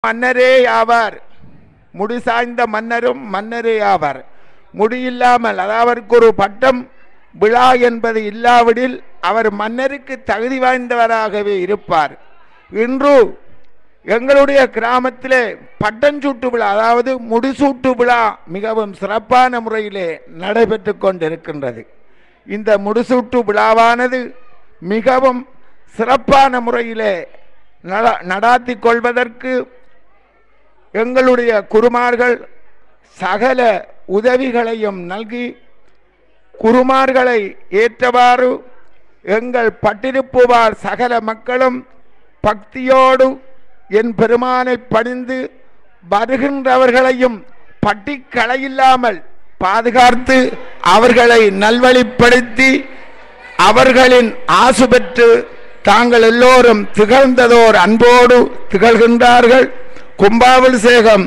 மன்னரே ஆவார் முடி சாய்ந்த மன்னரும் மன்னரே ஆவார் முடியில்லாமல் அதாவது அவருக்கு ஒரு பட்டம் விழா என்பது இல்லாவிடில் அவர் மன்னருக்கு தகுதி வாய்ந்தவராகவே இருப்பார் இன்று எங்களுடைய கிராமத்திலே பட்டஞ்சூட்டு விழா அதாவது முடிசூட்டு விழா மிகவும் சிறப்பான முறையிலே நடைபெற்று கொண்டிருக்கின்றது இந்த முடிசூட்டு விழாவானது மிகவும் சிறப்பான முறையிலே நட- நடாத்தி கொள்வதற்கு எங்களுடைய குருமார்கள் சகல உதவிகளையும் நல்கி குருமார்களை ஏற்றவாறு எங்கள் பட்டிருப்புவார் சகல மக்களும் பக்தியோடு என் பெருமானை பணிந்து வருகின்றவர்களையும் பட்டி களையில்லாமல் பாதுகாத்து அவர்களை நல்வழிப்படுத்தி அவர்களின் ஆசு பெற்று தாங்கள் எல்லோரும் திகழ்ந்ததோர் அன்போடு திகழ்கின்றார்கள் கும்பாபிஷேகம்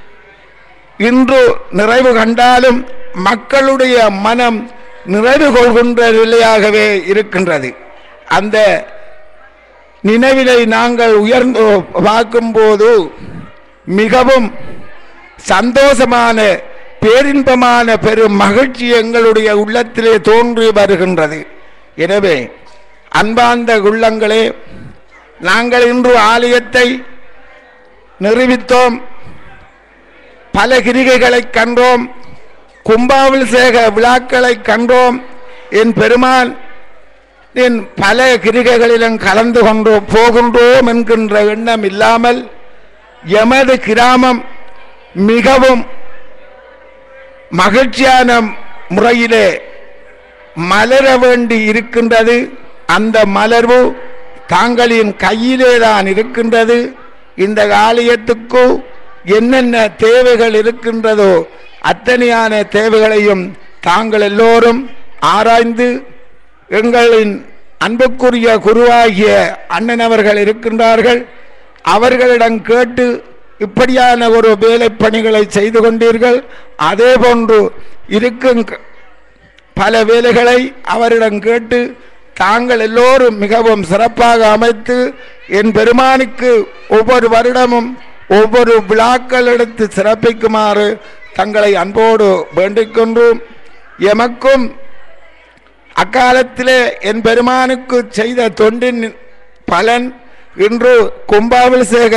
இன்று நிறைவு கண்டாலும் மக்களுடைய மனம் நிறைவு கொள்கின்ற நிலையாகவே இருக்கின்றது அந்த நினைவிலை நாங்கள் உயர்ந்து பார்க்கும்போது மிகவும் சந்தோஷமான பேரின்பமான பெரும் மகிழ்ச்சி எங்களுடைய உள்ளத்திலே தோன்றி வருகின்றது எனவே அன்பார்ந்த உள்ளங்களே நாங்கள் இன்று ஆலயத்தை நிறுவித்தோம் பல கிரிகைகளை கண்டோம் கும்பாபிஷேக விழாக்களை கண்டோம் என் பெருமான் என் பல கிரிகைகளிலும் கலந்து கொண்டு போகின்றோம் என்கின்ற எண்ணம் இல்லாமல் எமது கிராமம் மிகவும் மகிழ்ச்சியான முறையிலே மலர வேண்டி இருக்கின்றது அந்த மலர்வு தாங்களின் கையிலே தான் இருக்கின்றது இந்த ஆலயத்துக்கு என்னென்ன தேவைகள் இருக்கின்றதோ அத்தனையான தேவைகளையும் தாங்கள் எல்லோரும் ஆராய்ந்து எங்களின் அன்புக்குரிய குருவாகிய அண்ணன் அவர்கள் இருக்கின்றார்கள் அவர்களிடம் கேட்டு இப்படியான ஒரு வேலை பணிகளை செய்து கொண்டீர்கள் அதே போன்று இருக்கும் க- பல வேலைகளை அவரிடம் கேட்டு தாங்கள் எல்லோரும் மிகவும் சிறப்பாக அமைத்து என் பெருமானுக்கு ஒவ்வொரு வருடமும் ஒவ்வொரு விழாக்கள் எடுத்து சிறப்பிக்குமாறு தங்களை அன்போடு வேண்டிக் கொண்டோம் எமக்கும் அக்காலத்திலே என் பெருமானுக்கு செய்த தொண்டின் பலன் இன்று கும்பாபிஷேக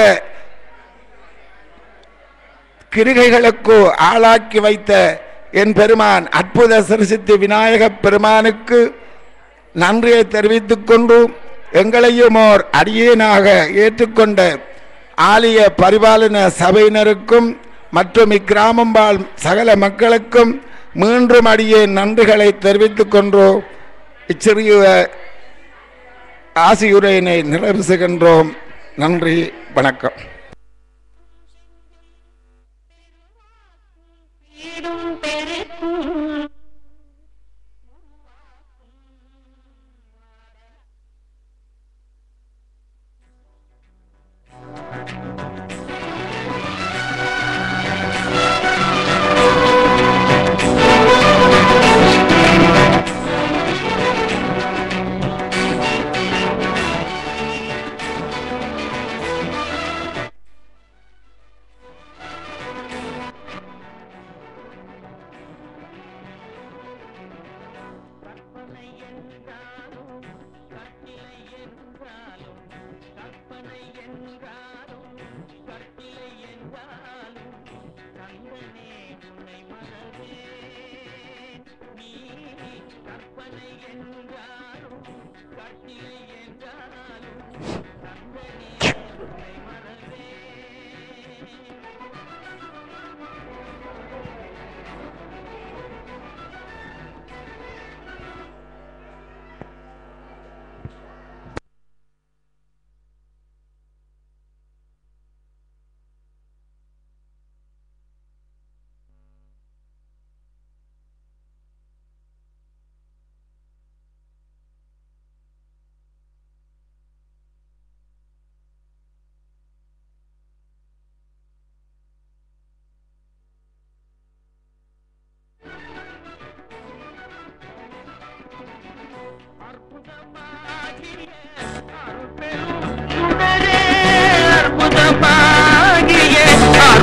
கிருகைகளுக்கு ஆளாக்கி வைத்த என் பெருமான் அற்புத சிறுசித்தி விநாயகப் பெருமானுக்கு நன்றியை தெரிவித்துக் கொண்டு எங்களையும் ஓர் அடியேனாக ஏற்றுக்கொண்ட ஆலய பரிபாலன சபையினருக்கும் மற்றும் இக்கிராமம் வாழ் சகல மக்களுக்கும் மீண்டும் அடியே நன்றிகளை தெரிவித்துக் கொண்டு இச்சிறிய ஆசியுரையினை நிறைவு செய்கின்றோம் நன்றி வணக்கம் வீடும் பெருக்கும்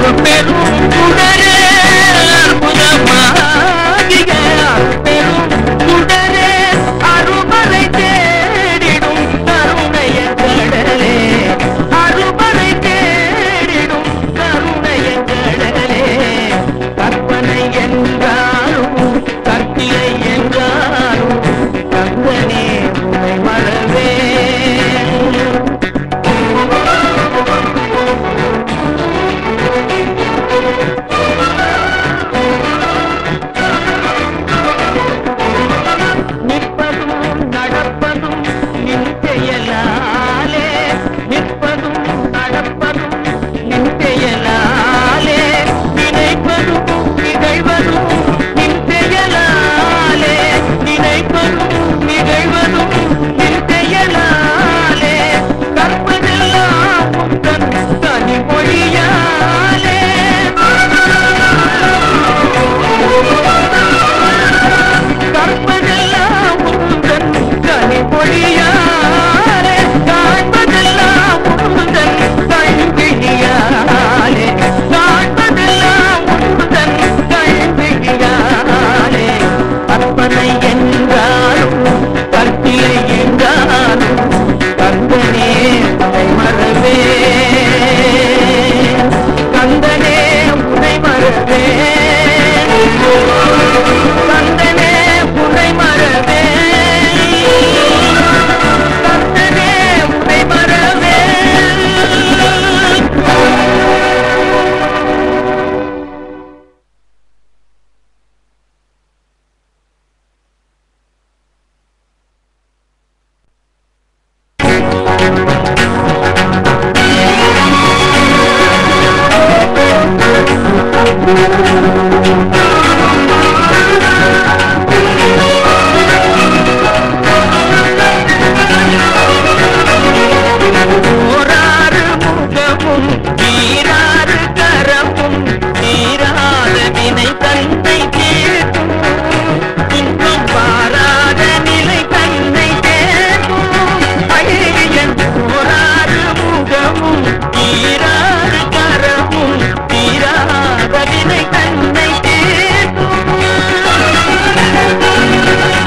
பெரும் புகழே